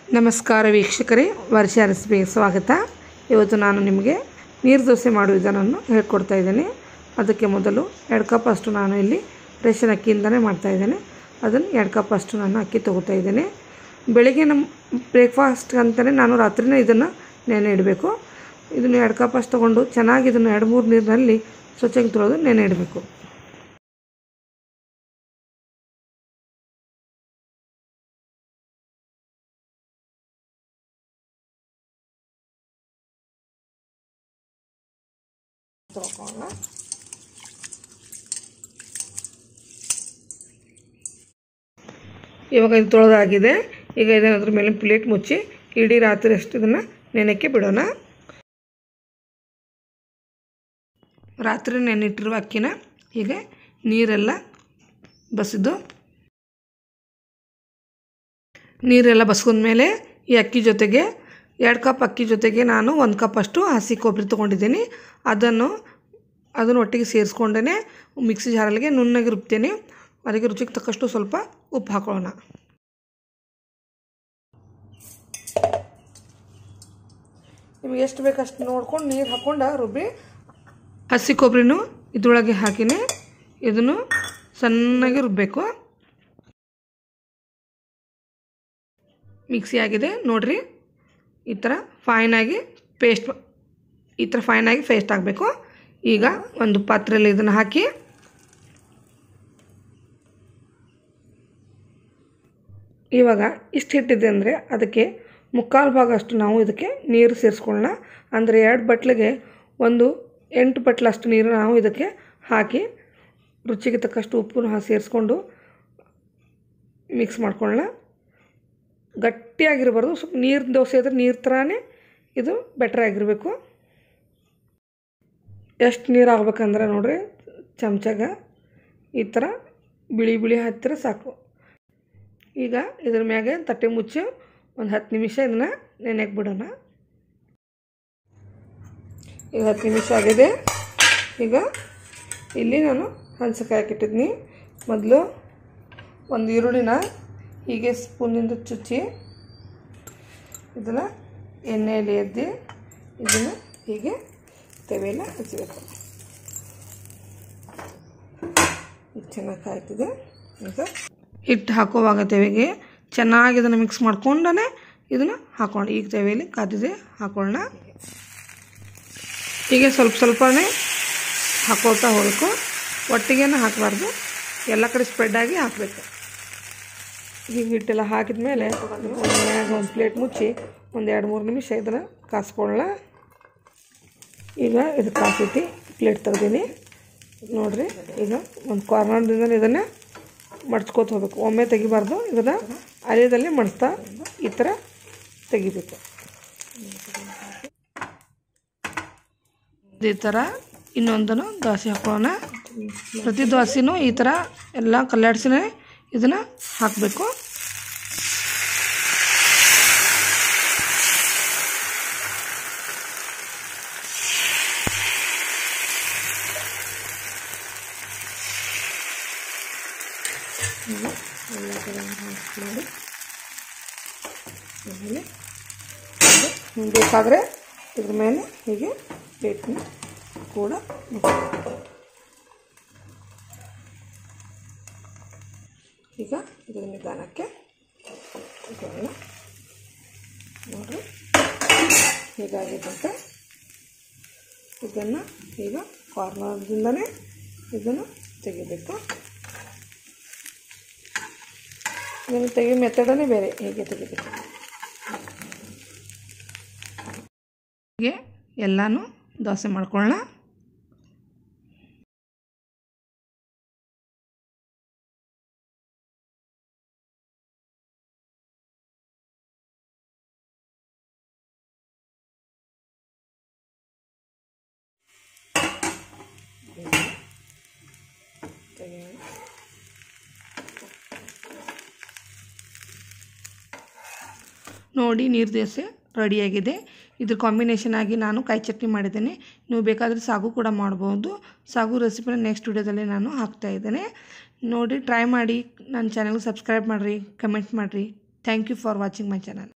ನಮಸ್ಕಾರ ವೀಕ್ಷಕರೇ ವರ್ಷ ರೆಸಿಪಿಗೆ ಸ್ವಾಗತ ಇವತ್ತು ನಾನು ನಿಮಗೆ ನೀರು ದೋಸೆ ಮಾಡುವ ವಿಧಾನವನ್ನು ಹೇಳ್ಕೊಡ್ತಾ ಇದ್ದೇನೆ ಅದಕ್ಕೆ ಮೊದಲು ಎರಡು ಕಪ್ ಅಷ್ಟು ನಾನು ಇಲ್ಲಿ ರೇಷನ್ ಅಕ್ಕಿಯಿಂದಲೇ ಮಾಡ್ತಾಯಿದ್ದೇನೆ ಅದನ್ನು ಎರಡು ಕಪ್ ಅಷ್ಟು ನಾನು ಅಕ್ಕಿ ತೊಗೋತಾ ಇದ್ದೇನೆ ಬೆಳಗ್ಗೆ ನಮ್ಮ ಬ್ರೇಕ್ಫಾಸ್ಟ್ ಅಂತಲೇ ನಾನು ರಾತ್ರಿನೇ ಇದನ್ನು ನೆನೆ ಇಡಬೇಕು ಇದನ್ನು ಎರಡು ಕಪ್ ಅಷ್ಟು ತೊಗೊಂಡು ಚೆನ್ನಾಗಿ ಇದನ್ನು ಎರಡು ಮೂರು ನೀರಿನಲ್ಲಿ ಸ್ವಚ್ಛಗೆ ತೊಳೆದು ನೆನೆ ಇಡಬೇಕು ತೊಳ್ಕೊಳ್ಳೋಣ ಇವಾಗ ಇದು ತೊಳೆದಾಗಿದೆ ಈಗ ಇದನ್ನು ಅದ್ರ ಮೇಲೆ ಪ್ಲೇಟ್ ಮುಚ್ಚಿ ಇಡೀ ರಾತ್ರಿ ಅಷ್ಟು ಇದನ್ನು ನೆನೆಕ್ಕೆ ಬಿಡೋಣ ರಾತ್ರಿ ನೆನಿಟ್ಟಿರುವ ಅಕ್ಕಿನ ಹೀಗೆ ನೀರೆಲ್ಲ ಬಸಿದು ನೀರೆಲ್ಲ ಬಸ್ಕೊಂಡ್ಮೇಲೆ ಈ ಅಕ್ಕಿ ಜೊತೆಗೆ ಎರಡು ಕಪ್ ಅಕ್ಕಿ ಜೊತೆಗೆ ನಾನು ಒಂದು ಕಪ್ ಅಷ್ಟು ಹಸಿ ಕೊಬ್ಬರಿ ತೊಗೊಂಡಿದ್ದೀನಿ ಅದನ್ನು ಅದನ್ನು ಒಟ್ಟಿಗೆ ಸೇರಿಸ್ಕೊಂಡೇ ಮಿಕ್ಸಿ ಜಾರಲ್ಲಿಗೆ ನುಣ್ಣಗೆ ರುಬ್ತೇನೆ ಅದಕ್ಕೆ ರುಚಿಗೆ ತಕ್ಕಷ್ಟು ಸ್ವಲ್ಪ ಉಪ್ಪು ಹಾಕೊಳ್ಳೋಣ ನಿಮಗೆ ಎಷ್ಟು ಬೇಕು ಅಷ್ಟು ನೋಡ್ಕೊಂಡು ನೀರು ಹಾಕ್ಕೊಂಡು ರುಬ್ಬಿ ಹಸಿ ಕೊಬ್ಬರಿನೂ ಇದ್ರೊಳಗೆ ಹಾಕಿನೇ ಇದನ್ನು ಸಣ್ಣಗೆ ರುಬ್ಬಬೇಕು ಮಿಕ್ಸಿ ಆಗಿದೆ ನೋಡಿರಿ ಈ ಥರ ಫೈನಾಗಿ ಪೇಸ್ಟ್ ಈ ಥರ ಫೈನಾಗಿ ಪೇಸ್ಟ್ ಆಗಬೇಕು ಈಗ ಒಂದು ಪಾತ್ರೆಯಲ್ಲಿ ಇದನ್ನು ಹಾಕಿ ಇವಾಗ ಇಷ್ಟು ಹಿಟ್ಟಿದೆ ಅಂದರೆ ಅದಕ್ಕೆ ಮುಕ್ಕಾಲು ಭಾಗ ಅಷ್ಟು ನಾವು ಇದಕ್ಕೆ ನೀರು ಸೇರಿಸ್ಕೊಳ್ಳೋಣ ಅಂದರೆ ಎರಡು ಬಟ್ಲಿಗೆ ಒಂದು ಎಂಟು ಬಟ್ಲಷ್ಟು ನೀರು ನಾವು ಇದಕ್ಕೆ ಹಾಕಿ ರುಚಿಗೆ ತಕ್ಕಷ್ಟು ಉಪ್ಪು ಹಾ ಸೇರಿಸ್ಕೊಂಡು ಮಿಕ್ಸ್ ಮಾಡ್ಕೊಳ್ಳೋಣ ಗಟ್ಟಿಯಾಗಿರಬಾರ್ದು ಸ್ವಲ್ಪ ನೀರು ದೋಸೆ ಇದ್ರೆ ನೀರು ಥರನೇ ಇದು ಬೆಟ್ರ್ ಆಗಿರಬೇಕು ಎಷ್ಟು ನೀರು ಆಗ್ಬೇಕಂದ್ರೆ ನೋಡಿರಿ ಚಮಚಗ ಈ ಥರ ಬಿಳಿ ಬಿಳಿ ಹತ್ತಿರ ಸಾಕು ಈಗ ಇದ್ರ ಮ್ಯಾಗೆ ತಟ್ಟೆ ಮುಚ್ಚಿ ಒಂದು ಹತ್ತು ನಿಮಿಷ ಇದನ್ನು ನೆನೆಗೆ ಬಿಡೋಣ ಈಗ ಹತ್ತು ನಿಮಿಷ ಆಗಿದೆ ಈಗ ಇಲ್ಲಿ ನಾನು ಹಂಚಕಾಯಿ ಹಾಕಿಟ್ಟಿದ್ನಿ ಮೊದಲು ಒಂದು ಈರುಳ್ಳಿನ ಹೀಗೆ ಸ್ಪೂನಿಂದ ಚುಚ್ಚಿ ಇದನ್ನು ಎಣ್ಣೆಯಲ್ಲಿ ಎದ್ದು ಇದನ್ನು ಹೀಗೆ ತೆವೆಯಲ್ಲ ಹಚ್ಚಬೇಕು ಇದು ಚೆನ್ನಾಗಿ ಕಾಯ್ತಿದೆ ಈಗ ಹಿಟ್ಟು ಹಾಕುವಾಗ ತೆವೆಗೆ ಚೆನ್ನಾಗಿ ಇದನ್ನು ಮಿಕ್ಸ್ ಮಾಡ್ಕೊಂಡೇ ಇದನ್ನು ಹಾಕೊಂಡು ಈಗ ತೆವೆಯಲ್ಲಿ ಕಾದಿದೆ ಹಾಕೊಳ್ಳೋಣ ಹೀಗೆ ಸ್ವಲ್ಪ ಸ್ವಲ್ಪನೇ ಹಾಕೊಳ್ತಾ ಹೋಗಬೇಕು ಒಟ್ಟಿಗೆನೇ ಹಾಕಬಾರ್ದು ಎಲ್ಲ ಕಡೆ ಸ್ಪ್ರೆಡ್ಡಾಗಿ ಹಾಕಬೇಕು ಈಗ ಹಿಟ್ಟೆಲ್ಲ ಹಾಕಿದ ಮೇಲೆ ಒಂದು ಪ್ಲೇಟ್ ಮುಚ್ಚಿ ಒಂದು ಎರಡು ಮೂರು ನಿಮಿಷ ಇದನ್ನು ಕಾಸ್ಕೊಳ್ಳೋಣ ಈಗ ಇದು ಕಾಸೈತಿ ಪ್ಲೇಟ್ ತೆಗ್ದೀನಿ ನೋಡಿರಿ ಈಗ ಒಂದು ಕಾರ್ನರ್ದಿಂದ ಇದನ್ನು ಮಡ್ಚ್ಕೋತ ಹೋಗ್ಬೇಕು ಒಮ್ಮೆ ತೆಗಿಬಾರ್ದು ಇದನ್ನು ಅಲೆದಲ್ಲಿ ಮಡಿಸ್ತಾ ಈ ಥರ ತೆಗಿಬೇಕು ಇದೇ ಥರ ಇನ್ನೊಂದನ್ನು ದೋಸೆ ಹಾಕೊಳ್ಳೋಣ ಪ್ರತಿ ದೋಸೆನೂ ಈ ಥರ ಎಲ್ಲ ಕಲ್ಲಾಡ್ಸಿನೇ ಇದನ್ನು ಹಾಕಬೇಕು ಎಲ್ಲ ಕಡೆ ಹಾಕಿ ಆಮೇಲೆ ಬೇಕಾದರೆ ಇದ್ರ ಮೇಲೆ ಹೀಗೆ ಪ್ಲೇಟ್ನ ಕೂಡ ಈಗ ಇದರ ನಿಧಾನಕ್ಕೆ ಇಟ್ಕೊಳ್ಳೋಣ ನೋಡಿರಿ ಹೀಗಾಗಿದ್ದಂತೆ ಇದನ್ನು ಈಗ ಕಾರ್ನರ್ದಿಂದನೇ ಇದನ್ನು ತೆಗಿಬೇಕು ಇದನ್ನು ತೆಗಿಯೋ ಮೆಥಡನೇ ಬೇರೆ ಹೇಗೆ ತೆಗಿಬೇಕು ಹೀಗೆ ಎಲ್ಲನೂ ದೋಸೆ ಮಾಡ್ಕೊಳ್ಳೋಣ ನೋಡಿ ನೀರು ದೋಸೆ ರೆಡಿಯಾಗಿದೆ ಇದ್ರ ಕಾಂಬಿನೇಷನ್ ಆಗಿ ನಾನು ಕಾಯಿ ಚಟ್ನಿ ಮಾಡಿದ್ದೇನೆ ನೀವು ಬೇಕಾದರೆ ಸಾಗು ಕೂಡ ಮಾಡ್ಬೋದು ಸಾಗು ರೆಸಿಪಿನ ನೆಕ್ಸ್ಟ್ ವಿಡಿಯೋದಲ್ಲಿ ನಾನು ಹಾಕ್ತಾ ಇದ್ದೇನೆ ನೋಡಿ ಟ್ರೈ ಮಾಡಿ ನನ್ನ ಚಾನಲ್ಗೆ ಸಬ್ಸ್ಕ್ರೈಬ್ ಮಾಡಿರಿ ಕಮೆಂಟ್ ಮಾಡಿರಿ thank you for watching my channel